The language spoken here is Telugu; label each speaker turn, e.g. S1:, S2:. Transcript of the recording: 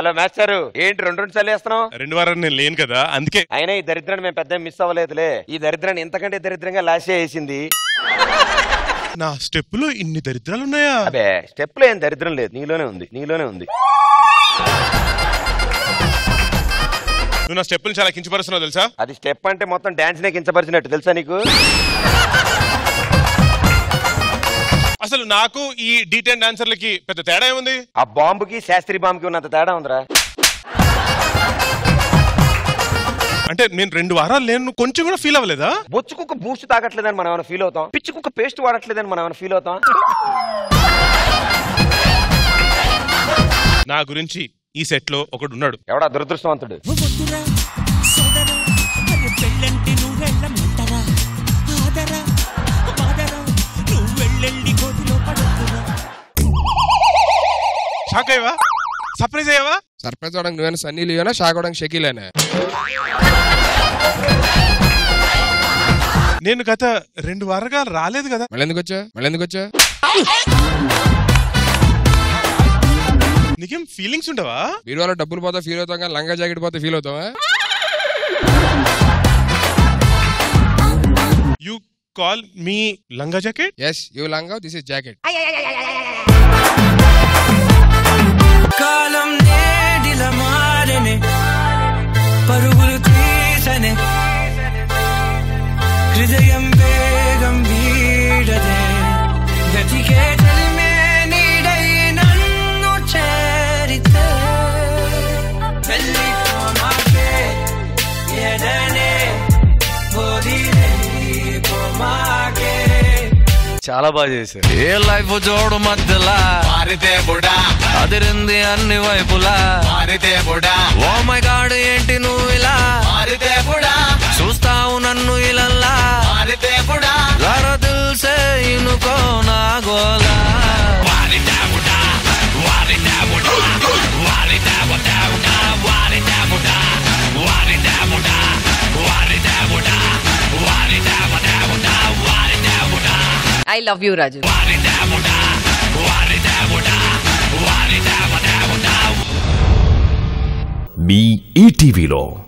S1: హలో మాస్టర్ ఏంటి రెండు రెండు సార్లు వేస్తున్నావు
S2: రెండు వారాలు నేను లేను కదా అందుకే
S1: అయినా ఈ దరిద్రాన్ని మేము పెద్ద మిస్ అవ్వలేదులే ఈ దరిద్రాన్ని ఇంతకంటే దరిద్రంగా లాసే వేసింది
S2: నా స్టెప్పులో ఇన్ని దరిద్రాలు ఉన్నాయా
S1: అబే స్టెప్ లో ఏం దరిద్రం లేదు నీలోనే ఉంది నీలోనే ఉంది
S2: నువ్వు నా స్టెప్పులు చాలా కించపరుస్తున్నావు తెలుసా
S1: అది స్టెప్ అంటే మొత్తం డాన్స్ నే కించపరిచినట్టు తెలుసా నీకు
S2: అసలు నాకు ఈ డీ టెన్ డాన్సర్లకి పెద్ద తేడా ఏముంది
S1: ఆ బాంబుకి శాస్త్రి బాంబుకి ఉన్నంత తేడా ఉందిరా
S2: అంటే నేను రెండు వారాలు లేను నువ్వు కొంచెం కూడా ఫీల్ అవ్వలేదా
S1: బొచ్చు కుక్క బూస్ట్ తాగట్లేదని మనం ఏమైనా ఫీల్ అవుతాం పిచ్చి కుక్క పేస్ట్ వాడట్లేదని మనం ఏమైనా ఫీల్ అవుతాం
S2: నా గురించి ఈ సెట్ లో ఒకడు ఉన్నాడు
S1: ఎవడా దురదృష్టవంతుడు
S3: వద్దురా సోదరా అరే పెళ్ళంటే నువ్వెళ్ళమంటరా ఆదరా బాదరా నువ్వెళ్ళెళ్ళి గోతిలో పడొద్దురా
S2: షాక్ అయ్యవా సర్ప్రైజ్ అయ్యావా
S4: సర్ప్రైజ్ అవడానికి నువ్వేనా సన్నీ లియోనా షాక్ అవడానికి షకీలేనా
S2: నేను గత రెండు వారాలుగా రాలేదు కదా
S4: మళ్ళీ ఎందుకు వచ్చా మళ్ళీ ఎందుకు వచ్చా
S2: నీకేం ఫీలింగ్స్ ఉండవా
S4: బీరువాలో డబ్బులు పోతే ఫీల్ అవుతాం కానీ లంగా జాకెట్ పోతే ఫీల్ అవుతావా
S2: యు కాల్ మీ లంగా జాకెట్
S4: ఎస్ యూ లంగా దిస్ ఇస్ జాకెట్
S3: కాలం నేడిల మారనే పరుగులు తీసనే హృదయం వేగం వీడదే గతికే చలిమే నీడై నన్ను చేరితే వెళ్ళిపోమాకే ఎడనే వదిలేపోమాకే
S5: చాలా బాగా చేశారు
S6: ఏ లైఫ్ జోడు మధ్యలా
S5: మారితే బుడా
S6: అదిరింది అన్ని వైపులా
S5: మారితే బుడా
S6: ఓ మై గాడ్ ఏంటి నువ్వు ఇలా
S5: మారితే బుడా
S6: చూస్తావు నన్ను ఇలల్లా
S5: మారితే బుడా
S6: జర దిల్సే ఇనుకో నా గోలా
S7: ఐ లవ్ యూ రాజు
S8: మీ ఈటీవీలో